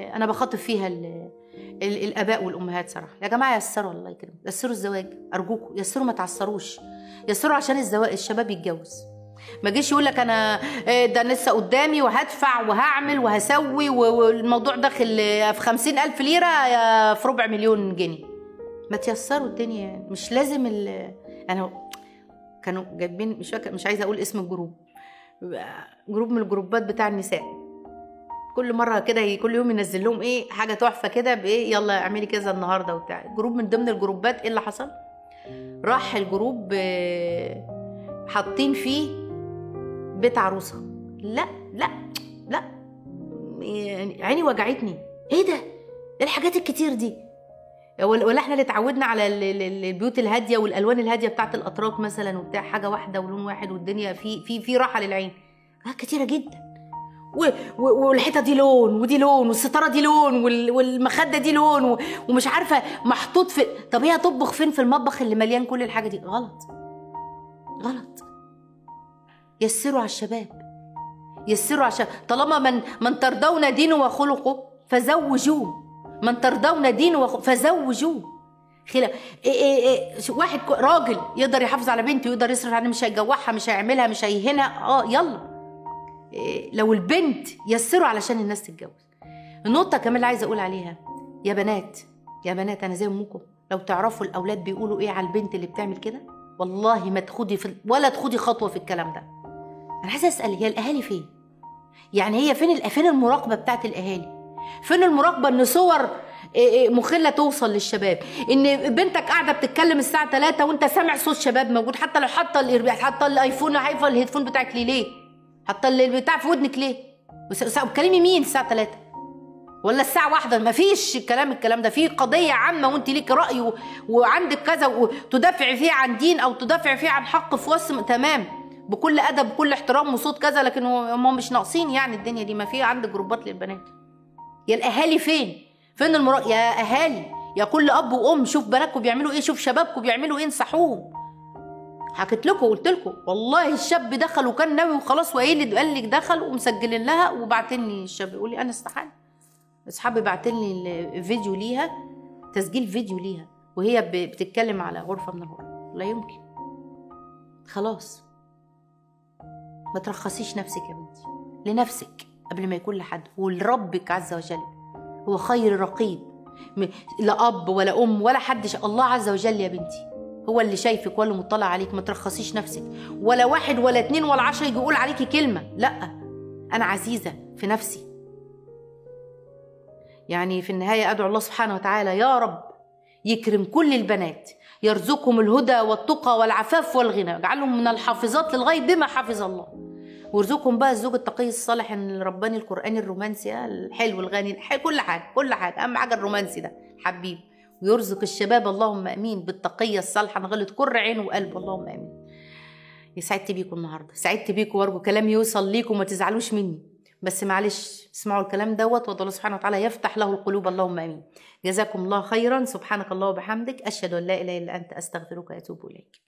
اللي انا بخاطب فيها ال ال الاباء والامهات صراحه يا جماعه يسروا الله يكرمك يسروا الزواج ارجوكم يسروا ما تعصروش يسروا عشان الزواج الشباب يتجوز ما جيش يقول لك انا آه، ده لسه قدامي وهدفع وهعمل وهسوي و- والموضوع داخل آه، في خمسين ألف ليرة يا في ربع مليون جنيه ما تيسروا الدنيا يعني مش لازم ال انا كانوا جايبين مش فاكر مش عايزه اقول اسم الجروب جروب من الجروبات بتاع النساء كل مره كده ي- كل يوم ينزل لهم ايه حاجه تحفه كده بايه يلا اعملي كذا النهارده وبتاع جروب من ضمن الجروبات ايه اللي حصل راح الجروب آه، حاطين فيه بيت عروسه لا لا لا يعني عيني وجعتني ايه ده ايه الحاجات الكتير دي ولا ولا احنا اللي اتعودنا على ال- ال- ال- البيوت الهاديه والالوان الهاديه بتاعت الاتراك مثلا وبتاع حاجه واحده ولون واحد والدنيا في في في راحه للعين حاجات كتيره جدا و- و- والحيطه دي لون ودي لون والستاره دي لون وال- والمخده دي لون و- ومش عارفه محطوط في طب هي هتطبخ فين في المطبخ اللي مليان كل الحاجه دي غلط غلط يسروا على الشباب يسروا على الشباب طالما من من ترضون دينه وخلقه فزوجوه من ترضون دينه وخلقه فزوجوه خلاف إيه إيه إيه شو- واحد كو- راجل يقدر يحافظ على بنته يقدر يصرف عليها مش هيجوعها مش هيعملها مش هيهنها اه يلا إيه لو البنت يسروا علشان الناس تتجوز النقطه كمان اللي عايزه اقول عليها يا بنات يا بنات انا زي امكم لو تعرفوا الاولاد بيقولوا ايه على البنت اللي بتعمل كده والله ما تخدي في ولا تخدي خطوه في الكلام ده انا عايزه اسال هي الاهالي فين يعني هي فين الأ- فين المراقبه بتاعت الاهالي فين المراقبه ان صور إيه إيه مخله توصل للشباب ان بنتك قاعده بتتكلم الساعه 3 وانت سامع صوت شباب موجود حتى لو حاطه الإير- حاطه الايفون حاطه الهيدفون بتاعك ليه ليه حاطه البتاع في ودنك ليه وس- وس- بتكلمي مين الساعه 3 ولا الساعة واحدة ما فيش الكلام الكلام ده في قضية عامة وانت ليك رأي و... وعندك كذا وتدافع فيه عن دين او تدافع فيه عن حق في وسط تمام بكل ادب بكل احترام وصوت كذا لكن هو- هم مش ناقصين يعني الدنيا دي ما في عندك جروبات للبنات يا الاهالي فين فين المرا... يا اهالي يا كل اب وام شوف بناتكم بيعملوا ايه شوف شبابكم بيعملوا ايه انصحوهم حكيت لكم قلت لكم والله الشاب دخل وكان ناوي وخلاص وقايل قال لك دخل ومسجلين لها وبعتين لي الشاب يقول لي انا استحال اصحابي بعتين لي الفيديو ليها تسجيل فيديو ليها وهي ب- بتتكلم على غرفه من الغرف لا يمكن خلاص ما ترخصيش نفسك يا بنتي لنفسك قبل ما يكون لحد ولربك عز وجل هو خير رقيب م- لا اب ولا ام ولا حد ش... الله عز وجل يا بنتي هو اللي شايفك ولا مطلع عليك ما ترخصيش نفسك ولا واحد ولا اتنين ولا عشرة يجي يقول عليكي كلمة لا أنا عزيزة في نفسي يعني في النهاية أدعو الله سبحانه وتعالى يا رب يكرم كل البنات يرزقهم الهدى والتقى والعفاف والغنى يجعلهم من الحافظات للغيب بما حفظ الله ويرزقهم بقى الزوج التقي الصالح الرباني القرآني الرومانسي آه، الحلو الغني الح- كل حاجة كل حاجة أهم حاجة الرومانسي ده حبيب ويرزق الشباب اللهم امين بالتقيه الصالحه نغلط كل عين وقلب اللهم امين سعدت بيكم النهارده سعدت بيكم وارجو كلامي يوصل ليكم وما تزعلوش مني بس معلش اسمعوا الكلام دوت وادعوا الله سبحانه وتعالى يفتح له القلوب اللهم امين جزاكم الله خيرا سبحانك الله وبحمدك اشهد ان لا اله الا انت استغفرك واتوب اليك